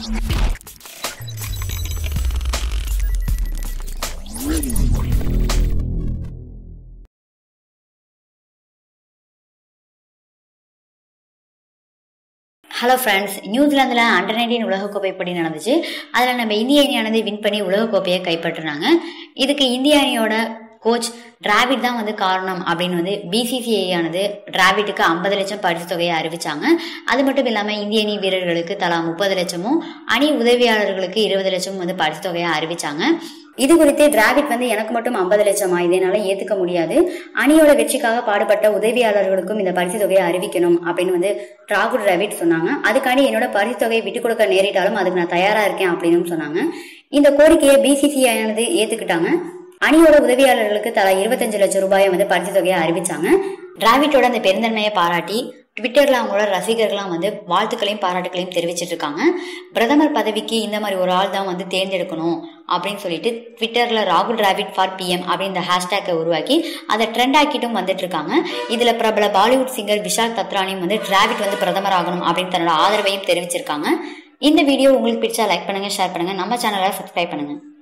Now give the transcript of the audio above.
hello friends நியூசிலாந்தில் under nineteen உலகக்கோப்பை படி நடந்துச்சு அதில் நம்ம இந்திய அணியானது வின் பண்ணி உலகக்கோப்பையை கைப்பற்றினாங்க இதுக்கு இந்திய அணியோட கோச் டிராவிட் தான் வந்து காரணம் அப்படின்னு வந்து பிசிசிஐ ஆனது டிராவிட்டுக்கு ஐம்பது லட்சம் பரிசு தொகையை அறிவிச்சாங்க அது மட்டும் இல்லாமல் இந்திய அணி வீரர்களுக்கு தலா முப்பது லட்சமும் அணி உதவியாளர்களுக்கு இருபது லட்சமும் வந்து பரிசு தொகையை அறிவிச்சாங்க இது குறித்து டிராவிட் வந்து எனக்கு மட்டும் ஐம்பது லட்சமா இதனால ஏத்துக்க முடியாது அணியோட வெற்றிக்காக பாடுபட்ட உதவியாளர்களுக்கும் இந்த பரிசு தொகையை அறிவிக்கணும் அப்படின்னு வந்து ராகுல் டிராவிட் சொன்னாங்க அதுக்காண்டி என்னோட பரிசு தொகையை விட்டுக் கொடுக்க நேரிட்டாலும் அதுக்கு நான் தயாரா இருக்கேன் அப்படின்னு சொன்னாங்க இந்த கோரிக்கையை பிசிசிஐ ஆனது ஏத்துக்கிட்டாங்க அணியோட உதவியாளர்களுக்கு தலா இருபத்தஞ்சு லட்சம் ரூபாயை வந்து பரிசு தொகையை அறிவிச்சாங்க டிராவிட்டோட அந்த பெருந்தன்மையை பாராட்டி ட்விட்டர்ல அவங்களோட ரசிகர்கள்லாம் வந்து வாழ்த்துக்களையும் பாராட்டுகளையும் தெரிவிச்சிட்டு இருக்காங்க பிரதமர் பதவிக்கு இந்த மாதிரி ஒரு ஆள் தான் வந்து தேர்ந்தெடுக்கணும் அப்படின்னு சொல்லிட்டு ட்விட்டர்ல ராகுல் டிராவிட் ஃபார் பிஎம் அப்படின்னு இந்த ஹேஷ்டேக்கை உருவாக்கி அதை ட்ரெண்ட் ஆக்கிட்டும் வந்துட்டு இருக்காங்க இதுல பிரபல பாலிவுட் சிங்கர் விஷால் தத்ரானியும் வந்து டிராவிட் வந்து பிரதமர் ஆகணும் அப்படின்னு தன்னோட ஆதரவையும் தெரிவிச்சிருக்காங்க இந்த வீடியோ உங்களுக்கு பிடிச்சா லைக் பண்ணுங்க ஷேர் பண்ணுங்க நம்ம சேனலை சப்ஸ்கிரைப் பண்ணுங்க